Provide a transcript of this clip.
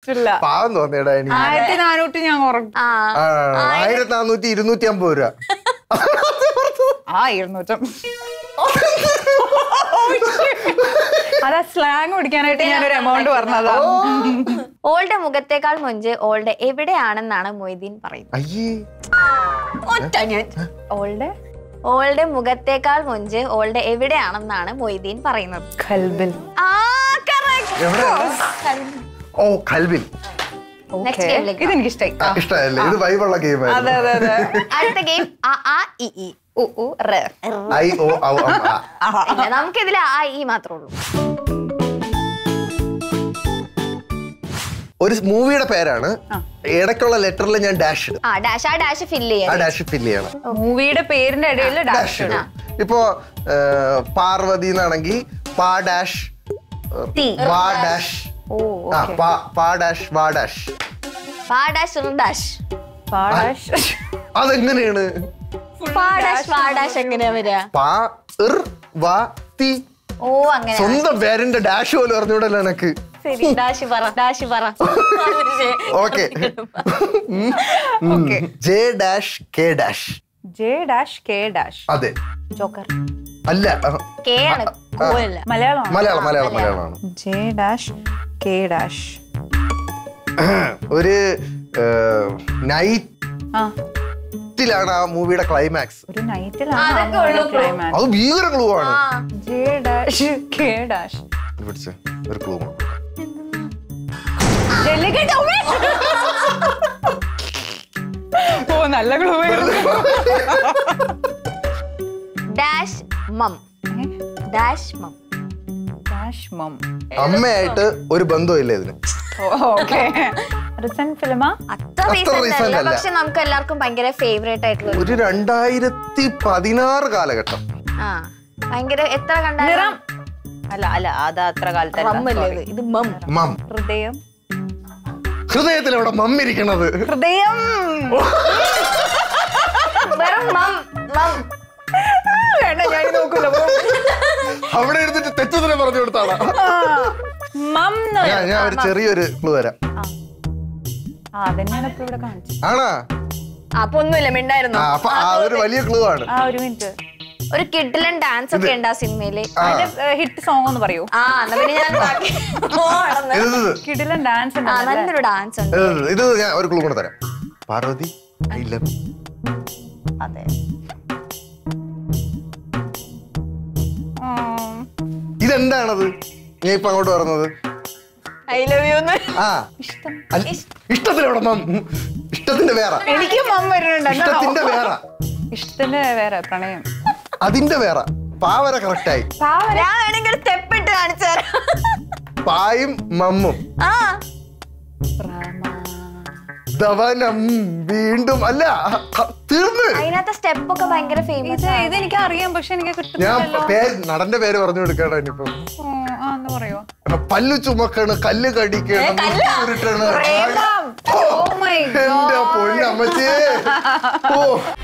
ഇല്ല പാവം തോന്നിയടാ എനിക്ക് ആയിരത്തി നാനൂറ്റി ഞാൻ കുറക്കും ആ ആ, ആയിരത്തി നാനൂറ്റി ഇരുന്നൂറ്റി അമ്പത് രൂപ ആ ഇരുന്നൂറ്റം അതാ സ്ലാങ് പിടിക്കാനായിട്ട് ഞാനൊരു എമൗണ്ട് പറഞ്ഞതാ ഓളുടെ മുഖത്തേക്കാൾ മുഞ്ച് ഓളുടെ എവിടെയാണെന്നാണ് മൊയ്തീൻ പറയുന്നത് അയ്യേ ഓൾഡ് ഓളുടെ മുഖത്തേക്കാൾ മുഞ്ച് ഓളുടെ എവിടെയാണെന്നാണ് മൊയ്തീൻ പറയുന്നത് ഖൽബിൽ ആ correct. എവിടെ ഓ കൽവിൽ Next game ലേക്ക് ഇതെനിക്ക് ഇഷ്ടായി ഇഷ്ടമല്ലേ ഇത് വൈബുള്ള ഗെയിം അതെ അതെ അതെ അടുത്ത ഗെയിം ആ ആ ഇ ഇ ഉ, ഉ, റ്. ഐ ഓ ഔ അം, ആ. ആഹാ. ഇല്ല നമുക്കിതിൽ ആ ഇ മാത്രമേ ഉള്ളൂ ഒരു മൂവിയുടെ പേരാണ് ഇടയ്ക്കുള്ള ലെറ്ററിൽ ഞാൻ ഡാഷ് ഇടും ആ ഡാഷ് ആ ഡാഷ് ഫില്ല് ആ ചെയ്യാം ഡാഷ് ഫില്ല് ചെയ്യണം മൂവിയുടെ പേരിന്റെ ഇടയിൽ ഡാഷ് ഡാഷ് ഇടും ഇപ്പോ ഏ, പാർവതി എന്നാണെങ്കിൽ പാ ഡാഷ് ടി വാ ഡാഷ് ഓ ആ പാ പാ ഡാഷ് വാ ഡാഷ് പാ ഡാഷ് റ് ഡാഷ് പാ ഡാഷ് അതെങ്ങനെയാണ് പാ ഡാഷ് വാ ഡാഷ് എങ്ങനെയാ വരിക പാ ഇർ വാ തി ഓ അങ്ങനെ സ്വന്തം പേരിന്റെ ഡാഷ് പോലും അറിഞ്ഞൂടല്ലോ എനക്ക് ശരി ഡാഷ് പറ ഡാഷ് പറ okay okay J dash K dash J dash K dash അതെ ജോക്കർ അല്ല ആ, കെ ആണ് കോലല്ല മലയാളം മലയാളം മലയാളം മലയാളമാണ് ജെ ഡാഷ് കെ ഡാഷ് ഒരു നൈറ്റിലാണ് ആ ആ മൂവിയുടെ ക്ലൈമാക്സ് ഒരു അതൊക്കെ നൈറ്റിലാണ് ഉള്ളൂ. ക്ലൈമാക്സ് അത് ഭീകര ക്ലൂ ആണ് ജെ ഡാഷ് കെ ഡാഷ് ഇത് പിടിച്ചേ, ഒരു ക്ലൂ ജെല്ലിക്കെട്ട് ഉമ്മേ. ഓ നല്ല ക്ലൂ ഡാഷ് മം ഡാഷ് മം ഡാഷ് മം അമ്മയായിട്ട് ഒരു ബന്ധമില്ല ഇതിന് ഓക്കെ റിസൻ ഫിലിമ അത്ര അത്ര റീസെന്റ് recent അല്ല അല്ല. പക്ഷെ നമുക്ക് എല്ലാവർക്കും ഭയങ്കര ഫേവറേറ്റ് ആയിട്ടുള്ള ഒരു- ഒരു രണ്ടായിരത്തി പതിനാറ് കാലഘട്ടം ആ ഭയങ്കര എത്ര നിറം കണ്ടാലും അല്ല അല്ല അത് അത്ര കാലത്ത് റമ്മല്ലേ ഇത്? ഇത് മം മം ഹൃദയം ഹൃദയത്തിൽ അവിടെ മമ്മിരിക്കണത് ഹൃദയം വെറും മം മം വേണ്ട ഞാൻ നോക്കൂല പോ. അവിടെ എടുത്തിട്ട് തെറ്റുതന്നെ പറഞ്ഞു കൊടുത്താണ് ആ, മം എന്ന് ഞാൻ ഞാൻ ഒരു ചെറിയൊരു ക്ലൂ തരാം ആ അതന്നെയാണ് ഇപ്പൊ ഇവിടെ കാണിച്ചത് ആണാ അപ്പൊ ഒന്നുമില്ല മിണ്ടായിരുന്നു ആ അപ്പൊ ആ ഒരു വലിയ ക്ലൂ ആണ് ആ ഒരു മിനിറ്റ് ഒരു കിഡിലൻ ഡാൻസ് ഒക്കെ ഉണ്ട് ആ സിനിമയില് ആ അതിന്റെ ഹിറ്റ് സോങ് ഒന്ന് പറയൂ ആ എന്നാ പിന്നെ ഞാൻ ബാക്കി ഓ, നടന്ന്. ഇത് ഇത്, കിടിലൻ ഡാൻസ് ആ നല്ലൊരു ഡാൻസ് ഉണ്ട് ഇത് ഇത്, ഇത് ഞാൻ ഒരു ക്ലൂ കൂടെ തരാം പാർവതി ഐ ലവ് അതെ ഇതെന്താണത് ഞാൻ ഇപ്പൊ അങ്ങോട്ട് പറഞ്ഞത് ഐ ലവ് യു ആ അല്ല, ഇഷ്ടത്തിന് അവിടെ മം ഇഷ്ടത്തിന്റെ വേറെ എനിക്ക് മം വരുന്നുണ്ട് എന്നാ ഇഷ്ടത്തിന്റെ നോക്കാം. വേറെ ഇഷ്ടത്തിന്റെ വേറെ പ്രണയം അതിന്റെ വേറെ പാവര കറക്റ്റായി ഞാൻ വേണമെങ്കിൽ ഒരു സ്റ്റെപ്പ് ഇട്ട് കാണിച്ചു തരാം പായും മമ്മും ആ ധവനം വീണ്ടും അല്ല തീർന്ന് അതിനകത്തെ സ്റ്റെപ്പ് ഒക്കെ ഭയങ്കര ഫേമസ് ഇത് ഇത് എനിക്ക് അറിയാം പക്ഷെ എനിക്ക് ഞാൻ കിട്ടുന്നില്ലല്ലോ പേര് നടന്റെ പേര് പറഞ്ഞു കൊടുക്കണം ഇനിയിപ്പോ ഓ, ആ എന്ന് പറയോ പല്ലു ചുമക്കണ് കല്ല് കടിക്കണം മുട്ടി ഉരുട്ടണ് പ്രേമം. ഓ, Oh my എന്റെ പൊന്നമ്മച്ചേ ഓ